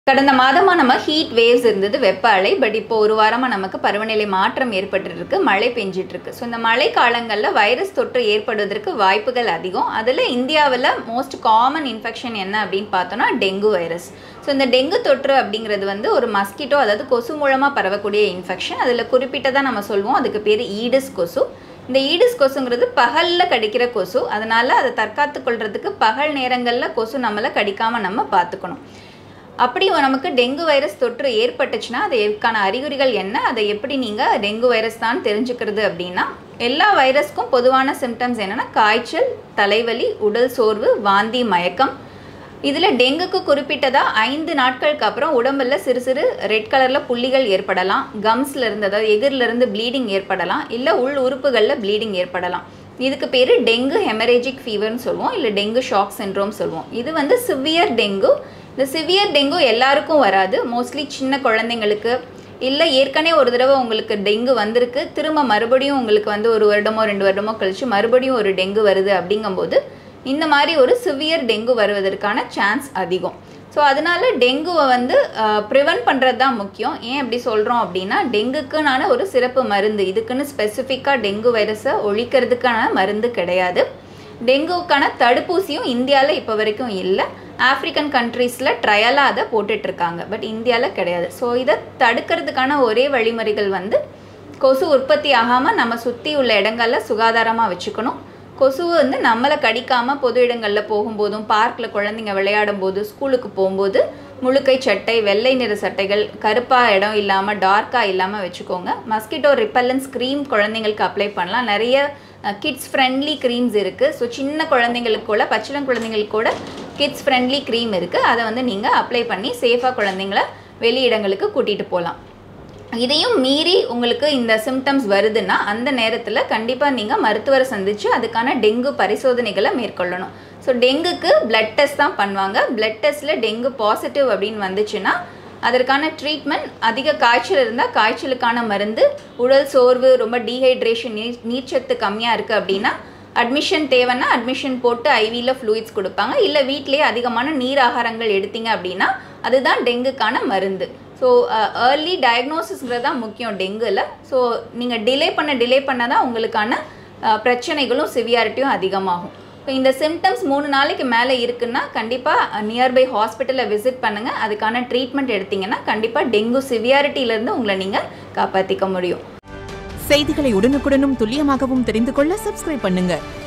கடந்த மாதமாக நம்ம ஹீட் வேவ்ஸ் இருந்தது வெப்ப அலை பட் இப்போ ஒரு வாரமாக நமக்கு பருவநிலை மாற்றம் ஏற்பட்டுருக்கு மழை பெஞ்சிட்டு இருக்கு ஸோ இந்த மழை காலங்களில் வைரஸ் தொற்று ஏற்படுவதற்கு வாய்ப்புகள் அதிகம் அதில் இந்தியாவில் மோஸ்ட் காமன் இன்ஃபெக்ஷன் என்ன அப்படின்னு பார்த்தோன்னா டெங்கு வைரஸ் ஸோ இந்த டெங்கு தொற்று அப்படிங்கிறது வந்து ஒரு மஸ்கிட்டோ அதாவது கொசு மூலமாக பரவக்கூடிய இன்ஃபெக்ஷன் அதில் குறிப்பிட்டதாக நம்ம சொல்வோம் அதுக்கு பேர் ஈடிஸ் கொசு இந்த ஈடிஸ் கொசுங்கிறது பகலில் கடிக்கிற கொசு அதனால் அதை தற்காத்து கொள்றதுக்கு பகல் நேரங்களில் கொசு நம்மளை கடிக்காமல் நம்ம பார்த்துக்கணும் அப்படி நமக்கு டெங்கு வைரஸ் தொற்று ஏற்பட்டுச்சுன்னா அதற்கான அறிகுறிகள் என்ன அதை எப்படி நீங்கள் டெங்கு வைரஸ் தான் தெரிஞ்சுக்கிறது அப்படின்னா எல்லா வைரஸ்க்கும் பொதுவான சிம்டம்ஸ் என்னென்னா காய்ச்சல் தலைவலி உடல் சோர்வு வாந்தி மயக்கம் இதில் டெங்குக்கு குறிப்பிட்டதாக ஐந்து நாட்களுக்கு அப்புறம் உடம்புல சிறு சிறு ரெட் கலரில் புள்ளிகள் ஏற்படலாம் கம்ஸில் இருந்து அதாவது எதிரிலிருந்து ப்ளீடிங் ஏற்படலாம் இல்லை உள் உறுப்புகளில் ப்ளீடிங் ஏற்படலாம் இதுக்கு பேர் டெங்கு ஹெமரேஜிக் ஃபீவர்னு சொல்லுவோம் இல்லை டெங்கு ஷாக் சின்ரோம் சொல்லுவோம் இது வந்து சிவியர் டெங்கு இந்த சிவியர் டெங்கு எல்லாருக்கும் வராது மோஸ்ட்லி சின்ன குழந்தைங்களுக்கு இல்லை ஏற்கனவே ஒரு தடவை உங்களுக்கு டெங்கு வந்திருக்கு திரும்ப மறுபடியும் உங்களுக்கு வந்து ஒரு வருடமோ ரெண்டு வருடமோ கழிச்சு மறுபடியும் ஒரு டெங்கு வருது அப்படிங்கும்போது இந்த மாதிரி ஒரு சிவியர் டெங்கு வருவதற்கான சான்ஸ் அதிகம் ஸோ அதனால டெங்குவை வந்து ப்ரிவென்ட் பண்ணுறது தான் முக்கியம் ஏன் அப்படி சொல்கிறோம் அப்படின்னா டெங்குக்குனான ஒரு சிறப்பு மருந்து இதுக்குன்னு ஸ்பெசிஃபிக்காக டெங்கு வைரஸை ஒழிக்கிறதுக்கான மருந்து கிடையாது டெங்குவுக்கான தடுப்பூசியும் இந்தியாவில் இப்போ வரைக்கும் இல்லை ஆஃப்ரிக்கன் கண்ட்ரீஸில் ட்ரையலாக அதை போட்டுட்ருக்காங்க பட் இந்தியாவில் கிடையாது ஸோ இதை தடுக்கிறதுக்கான ஒரே வழிமுறைகள் வந்து கொசு உற்பத்தி ஆகாமல் நம்ம சுற்றி உள்ள இடங்களில் சுகாதாரமாக வச்சுக்கணும் கொசு வந்து நம்மளை கடிக்காமல் பொது இடங்களில் போகும்போதும் பார்க்கில் குழந்தைங்க விளையாடும் போது ஸ்கூலுக்கு போகும்போது முழுக்கை சட்டை வெள்ளை நிற சட்டைகள் கருப்பாக இடம் இல்லாமல் டார்க்காக இல்லாமல் வச்சுக்கோங்க மஸ்கிட்டோ ரிப்பல்லன்ஸ் க்ரீம் குழந்தைங்களுக்கு அப்ளை பண்ணலாம் நிறைய கிட்ஸ் ஃப்ரெண்ட்லி க்ரீம்ஸ் இருக்குது ஸோ சின்ன குழந்தைங்களுக்கு கூட பச்சிளம் குழந்தைங்களுக்கு கூட கிட்ஸ் ஃப்ரெண்ட்லி க்ரீம் இருக்குது அதை வந்து நீங்கள் அப்ளை பண்ணி சேஃபாக குழந்தைங்கள வெளி இடங்களுக்கு கூட்டிகிட்டு போகலாம் இதையும் மீறி உங்களுக்கு இந்த சிம்டம்ஸ் வருதுன்னா அந்த நேரத்தில் கண்டிப்பாக நீங்கள் மருத்துவரை சந்தித்து அதுக்கான டெங்கு பரிசோதனைகளை மேற்கொள்ளணும் ஸோ டெங்குக்கு பிளட் டெஸ்ட் தான் பண்ணுவாங்க பிளட் டெஸ்ட்டில் டெங்கு பாசிட்டிவ் அப்படின்னு வந்துச்சுன்னா அதற்கான ட்ரீட்மெண்ட் அதிக காய்ச்சல் இருந்தால் காய்ச்சலுக்கான மருந்து உடல் சோர்வு ரொம்ப டீஹைட்ரேஷன் நீர் நீர்ச்சத்து கம்மியாக இருக்குது அப்படின்னா அட்மிஷன் தேவைன்னா அட்மிஷன் போட்டு ஐவியில் ஃப்ளூயிட்ஸ் கொடுப்பாங்க இல்லை வீட்டிலேயே அதிகமான நீர் ஆகாரங்கள் எடுத்தீங்க அப்படின்னா அதுதான் டெங்குக்கான மருந்து ஸோ ஏர்லி டயக்னோசிஸ்ங்கிறது தான் முக்கியம் டெங்குவில் ஸோ நீங்கள் டிலே பண்ண டிலே பண்ண தான் உங்களுக்கான பிரச்சனைகளும் சிவியாரிட்டியும் அதிகமாகும் ஸோ இந்த சிம்டம்ஸ் மூணு நாளைக்கு மேலே இருக்குன்னா கண்டிப்பாக நியர்பை ஹாஸ்பிட்டலில் விசிட் பண்ணுங்கள் அதுக்கான ட்ரீட்மெண்ட் எடுத்தீங்கன்னா கண்டிப்பாக டெங்கு சிவியாரிட்டியிலேருந்து உங்களை நீங்கள் காப்பாற்றிக்க முடியும் செய்திகளை உடனுக்குடனும் துல்லியமாகவும் தெரிந்து கொள்ள சப்ஸ்கிரைப் பண்ணுங்க